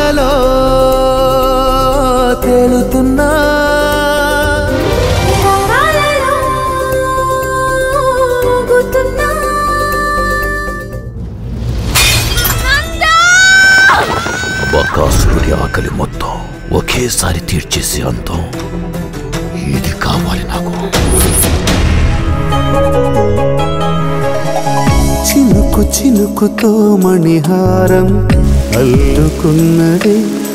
ఊహలలో తేలుతున్నా తారాలలో ఊగుతున్నా. బకాసురుడి ఆకలి మొత్తం ఒకేసారి తీర్చేసే అంతం ఇది కావాలి నాకు చినుకు చినుకుతో మణిహారం అల్లుకున్నది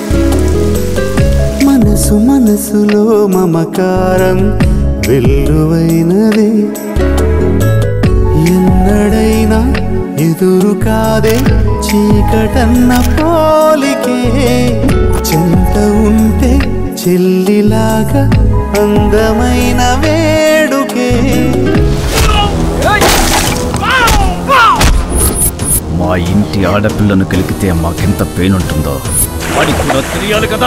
మనసు మనసులో మమకారం వెల్లువైనది ఎన్నడైనా ఎదురు కాదే చీకటన్న పోలికే చెంత ఉంటే చెల్లిలాగా అందమైన వేడుకే మా ఇంటి ఆడపిల్లను కలిగితే మాకెంత పెయిన్ ఉంటుందో వాడికి కూడా తెలియాలి కదా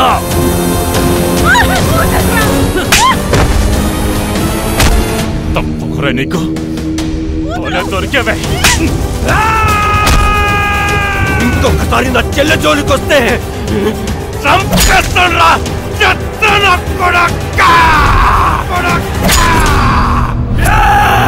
తప్పుకురా నీకు భలే దొరికావే ఇంకొకసారి నా చెల్లె జోలికి వస్తే చంపేస్తాను రా చెత్తన కొడకా! కొడకా!